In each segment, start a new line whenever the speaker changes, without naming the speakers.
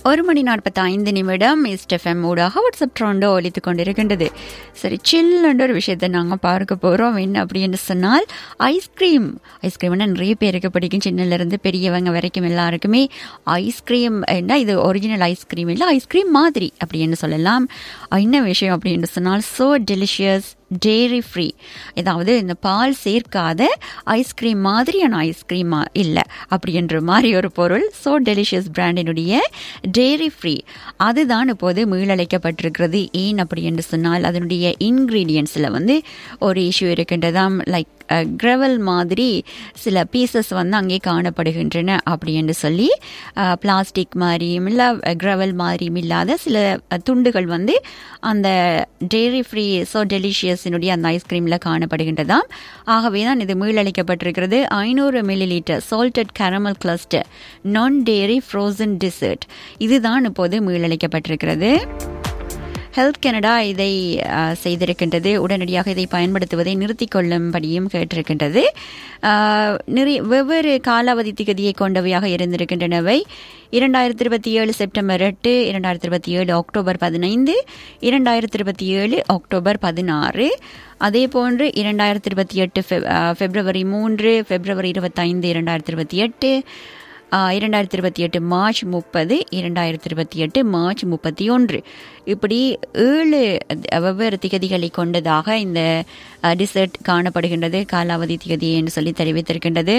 ஒரு மணி நாற்பத்தி ஐந்து நிமிடம் இஸ்டெஃப்எம் ஊடாக வாட்ஸ்அப் ட்ரோண்டோ ஒலித்து கொண்டிருக்கின்றது சரி சில்லுன்ற ஒரு விஷயத்தை நாங்கள் பார்க்க போகிறோம் என்ன அப்படின்னு சொன்னால் ஐஸ்கிரீம் ஐஸ்கிரீம்னா நிறைய பேருக்கு பிடிக்கும் சின்னலேருந்து பெரியவங்க வரைக்கும் எல்லாருக்குமே ஐஸ்கிரீம் என்ன இது ஒரிஜினல் ஐஸ்கிரீம் இல்லை ஐஸ்கிரீம் மாதிரி அப்படின்னு சொல்லலாம் என்ன விஷயம் அப்படின்னு சொன்னால் ஸோ டெலிஷியஸ் டேரி ஃப்ரீ ஏதாவது இந்த பால் சேர்க்காத ஐஸ்கிரீம் மாதிரியான ஐஸ்கிரீமா இல்லை அப்படின்ற மாதிரி ஒரு பொருள் ஸோ டெலிஷியஸ் பிராண்டினுடைய டேரி ஃப்ரீ அதுதான் இப்போது மீளழைக்கப்பட்டிருக்கிறது ஏன் அப்படி என்று சொன்னால் அதனுடைய இன்க்ரீடியன்ஸில் வந்து ஒரு இஷ்யூ இருக்கின்றதாம் லைக் கிரவல் மாதிரி சில பீசஸ் வந்து அங்கே காணப்படுகின்றன அப்படி என்று சொல்லி பிளாஸ்டிக் மாதிரியும் இல்லை கிரவல் மாதிரியும் இல்லாத சில துண்டுகள் வந்து அந்த டெய்ரி ஃப்ரீ ஸோ டெலிஷியஸினுடைய அந்த ஐஸ்கிரீமில் காணப்படுகின்றதாம் ஆகவே தான் இது மீளளிக்கப்பட்டிருக்கிறது ஐநூறு millilitre salted caramel cluster non dairy frozen dessert இதுதான் இப்போது மீளளிக்கப்பட்டிருக்கிறது ஹெல்த் கனடா இதை செய்திருக்கின்றது உடனடியாக இதை பயன்படுத்துவதை நிறுத்திக் கொள்ளும்படியும் கேட்டிருக்கின்றது நிறைய வெவ்வேறு காலாவதி திகதியை கொண்டவையாக இருந்திருக்கின்றனவை இரண்டாயிரத்தி இருபத்தி ஏழு செப்டம்பர் எட்டு இரண்டாயிரத்தி இருபத்தி ஏழு அக்டோபர் பதினைந்து இரண்டாயிரத்தி இருபத்தி ஏழு அக்டோபர் பதினாறு அதே போன்று இரண்டாயிரத்தி இருபத்தி எட்டு பிப்ரவரி மூன்று பிப்ரவரி இருபத்தைந்து இரண்டாயிரத்தி இருபத்தி எட்டு இரண்டாயிரத்தி இருபத்தி எட்டு மார்ச் முப்பது இரண்டாயிரத்தி இருபத்தி எட்டு மார்ச் முப்பத்தி ஒன்று இப்படி ஏழு வெவ்வேறு திகதிகளை கொண்டதாக இந்த டிசர்ட் காணப்படுகின்றது காலாவதி திகதி என்று சொல்லி தெரிவித்திருக்கின்றது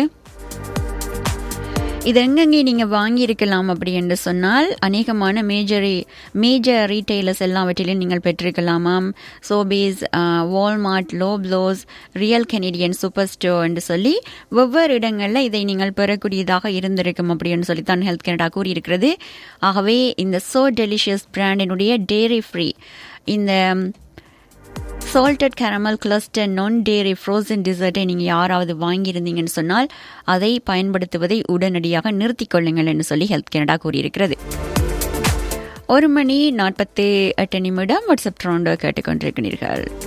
இது எங்கெங்கே நீங்கள் வாங்கியிருக்கலாம் அப்படி என்று சொன்னால் அநேகமான மேஜர் மேஜர் ரீட்டைலர்ஸ் எல்லாவற்றிலும் நீங்கள் பெற்றிருக்கலாமாம் Sobeys Walmart Loblaws real Canadian superstore என்று சொல்லி ஒவ்வொரு இடங்களில் இதை நீங்கள் பெறக்கூடியதாக இருந்திருக்கும் அப்படின்னு சொல்லி தான் ஹெல்த் கனடா கூறியிருக்கிறது ஆகவே இந்த சோ டெலிஷியஸ் பிராண்டினுடைய டேரி ஃப்ரீ இந்த salted caramel cluster non dairy frozen டிசர்ட்டை நீங்கள் யாராவது வாங்கியிருந்தீங்கன்னு சொன்னால் அதை பயன்படுத்துவதை உடனடியாக நிறுத்திக் கொள்ளுங்கள் என்று சொல்லி ஹெல்த் கனடா கூறியிருக்கிறது ஒரு மணி நாற்பத்தி எட்டு நிமிடம் வாட்ஸ்அப் ட்ரோண்டோ கேட்டுக்கொண்டிருக்கிறீர்கள்